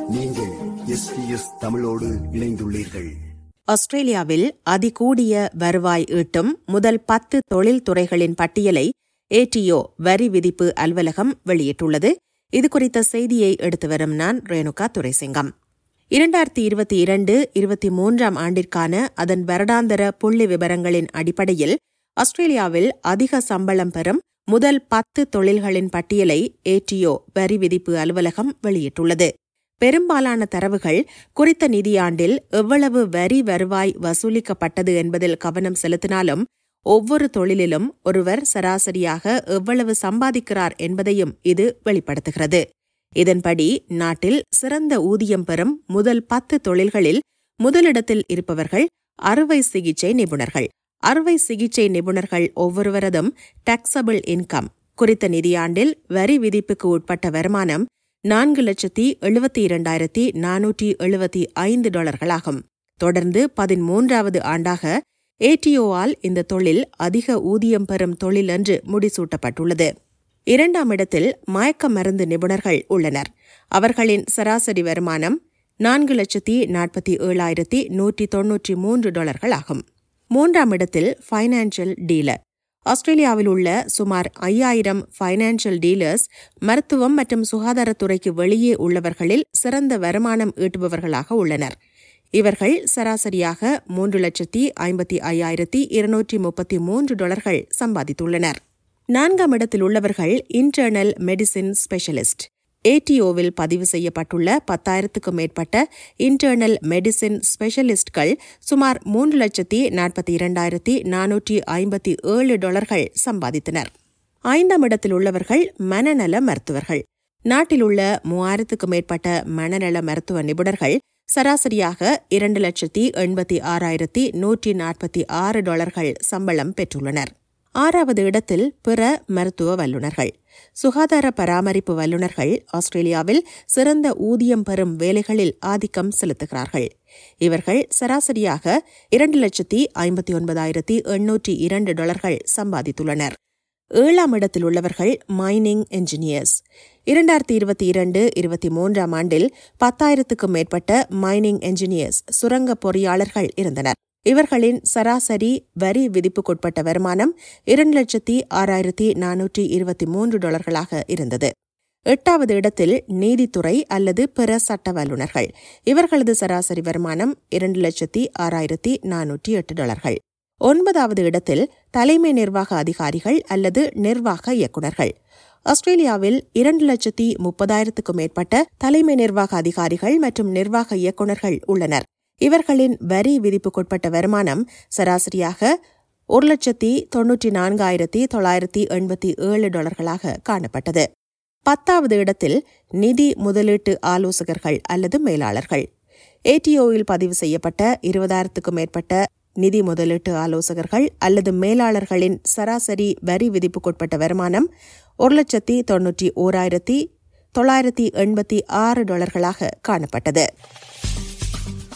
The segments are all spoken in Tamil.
நீங்கள் எஸ்பிஎஸ் தமிழோடு இணைந்துள்ளீர்கள் ஆஸ்திரேலியாவில் அதிகூடிய வருவாய் ஈட்டும் முதல் பத்து தொழில்துறைகளின் பட்டியலை ஏடிஓ வரி விதிப்பு அலுவலகம் வெளியிட்டுள்ளது இதுகுறித்த செய்தியை எடுத்து வரும் நான் ரேணுகா துரைசிங்கம் இரண்டாயிரத்தி இருபத்தி இரண்டு இருபத்தி மூன்றாம் ஆண்டிற்கான அதன் வருடாந்தர புள்ளி விவரங்களின் அடிப்படையில் ஆஸ்திரேலியாவில் அதிக சம்பளம் பெறும் முதல் பத்து தொழில்களின் பட்டியலை ஏடிஓ வரி விதிப்பு அலுவலகம் வெளியிட்டுள்ளது பெரும்பாலான தரவுகள் குறித்த நிதியாண்டில் எவ்வளவு வரி வருவாய் வசூலிக்கப்பட்டது என்பதில் கவனம் செலுத்தினாலும் ஒவ்வொரு தொழிலிலும் ஒருவர் சராசரியாக எவ்வளவு சம்பாதிக்கிறார் என்பதையும் இது வெளிப்படுத்துகிறது இதன்படி நாட்டில் சிறந்த ஊதியம் பெறும் முதல் பத்து தொழில்களில் முதலிடத்தில் இருப்பவர்கள் அறுவை சிகிச்சை நிபுணர்கள் அறுவை சிகிச்சை நிபுணர்கள் ஒவ்வொருவரதும் டாக்ஸபிள் இன்கம் குறித்த நிதியாண்டில் வரி விதிப்புக்கு உட்பட்ட வருமானம் நான்கு லட்சத்தி எழுபத்தி இரண்டாயிரத்தி நானூற்றி எழுபத்தி ஐந்து டாலர்களாகும் தொடர்ந்து பதிமூன்றாவது ஆண்டாக ஏடிஓவால் இந்த தொழில் அதிக ஊதியம் பெறும் தொழில் என்று முடிசூட்டப்பட்டுள்ளது இரண்டாம் இடத்தில் மயக்க மருந்து நிபுணர்கள் உள்ளனர் அவர்களின் சராசரி வருமானம் நான்கு லட்சத்தி நாற்பத்தி ஏழாயிரத்தி நூற்றி தொன்னூற்றி மூன்று டாலர்கள் ஆகும் மூன்றாம் இடத்தில் ஃபைனான்சியல் டீலர் ஆஸ்திரேலியாவில் உள்ள சுமார் ஐயாயிரம் ஃபைனான்சியல் டீலர்ஸ் மருத்துவம் மற்றும் சுகாதாரத்துறைக்கு வெளியே உள்ளவர்களில் சிறந்த வருமானம் ஈட்டுபவர்களாக உள்ளனர் இவர்கள் சராசரியாக மூன்று லட்சத்தி ஐம்பத்தி ஐயாயிரத்தி இருநூற்றி முப்பத்தி மூன்று டாலர்கள் சம்பாதித்துள்ளனர் நான்காம் இடத்தில் உள்ளவர்கள் இன்டர்னல் மெடிசின் ஸ்பெஷலிஸ்ட் ஏடிஓவில் பதிவு செய்யப்பட்டுள்ள பத்தாயிரத்துக்கும் மேற்பட்ட இன்டர்னல் மெடிசின் ஸ்பெஷலிஸ்ட்கள் சுமார் மூன்று லட்சத்தி நாற்பத்தி இரண்டாயிரத்தி நானூற்றி ஐம்பத்தி ஏழு டாலர்கள் சம்பாதித்தனர் ஐந்தாம் இடத்தில் உள்ளவர்கள் மனநல மருத்துவர்கள் நாட்டில் உள்ள மூவாயிரத்துக்கும் மேற்பட்ட மனநல மருத்துவ நிபுணர்கள் சராசரியாக இரண்டு லட்சத்தி எண்பத்தி ஆறாயிரத்தி நூற்றி நாற்பத்தி ஆறு டாலர்கள் சம்பளம் பெற்றுள்ளனர் ஆறாவது இடத்தில் பிற மருத்துவ வல்லுநர்கள் சுகாதார பராமரிப்பு வல்லுநர்கள் ஆஸ்திரேலியாவில் சிறந்த ஊதியம் பெறும் வேலைகளில் ஆதிக்கம் செலுத்துகிறார்கள் இவர்கள் சராசரியாக இரண்டு லட்சத்தி ஐம்பத்தி ஒன்பதாயிரத்தி எண்ணூற்றி இரண்டு டாலர்கள் சம்பாதித்துள்ளனர் ஏழாம் இடத்தில் உள்ளவர்கள் மைனிங் என்ஜினியர்ஸ் இரண்டாயிரத்தி இருபத்தி இரண்டு இருபத்தி மூன்றாம் ஆண்டில் பத்தாயிரத்துக்கும் மேற்பட்ட மைனிங் என்ஜினியர்ஸ் சுரங்க பொறியாளர்கள் இருந்தனர் இவர்களின் சராசரி வரி விதிப்புக்குட்பட்ட வருமானம் இரண்டு லட்சத்தி ஆறாயிரத்தி நானூற்றி இருபத்தி மூன்று டாலர்களாக இருந்தது எட்டாவது இடத்தில் நீதித்துறை அல்லது பிற சட்ட வல்லுநர்கள் இவர்களது சராசரி வருமானம் இரண்டு லட்சத்தி ஆறாயிரத்தி நானூற்றி எட்டு டாலர்கள் ஒன்பதாவது இடத்தில் தலைமை நிர்வாக அதிகாரிகள் அல்லது நிர்வாக இயக்குநர்கள் ஆஸ்திரேலியாவில் இரண்டு லட்சத்தி முப்பதாயிரத்துக்கும் மேற்பட்ட தலைமை நிர்வாக அதிகாரிகள் மற்றும் நிர்வாக இயக்குநர்கள் உள்ளனர் இவர்களின் வரி விதிப்புக்குட்பட்ட வருமானம் சராசரியாக ஒரு லட்சத்தி தொன்னூற்றி நான்காயிரத்தி தொள்ளாயிரத்தி எண்பத்தி ஏழு டாலர்களாக காணப்பட்டது பத்தாவது இடத்தில் நிதி முதலீட்டு ஆலோசகர்கள் அல்லது மேலாளர்கள் ஏடிஓவில் பதிவு செய்யப்பட்ட இருபதாயிரத்துக்கும் மேற்பட்ட நிதி முதலீட்டு ஆலோசகர்கள் அல்லது மேலாளர்களின் சராசரி வரி விதிப்புக்குட்பட்ட வருமானம் ஒரு லட்சத்தி தொன்னூற்றி ஓராயிரத்தி தொள்ளாயிரத்தி எண்பத்தி ஆறு டாலர்களாக காணப்பட்டது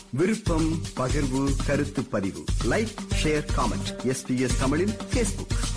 விருப்பம் பகிர்வு கருத்து பதிவு லைக் ஷேர் காமெண்ட் எஸ்பிஎஸ் தமிழின் ஃபேஸ்புக்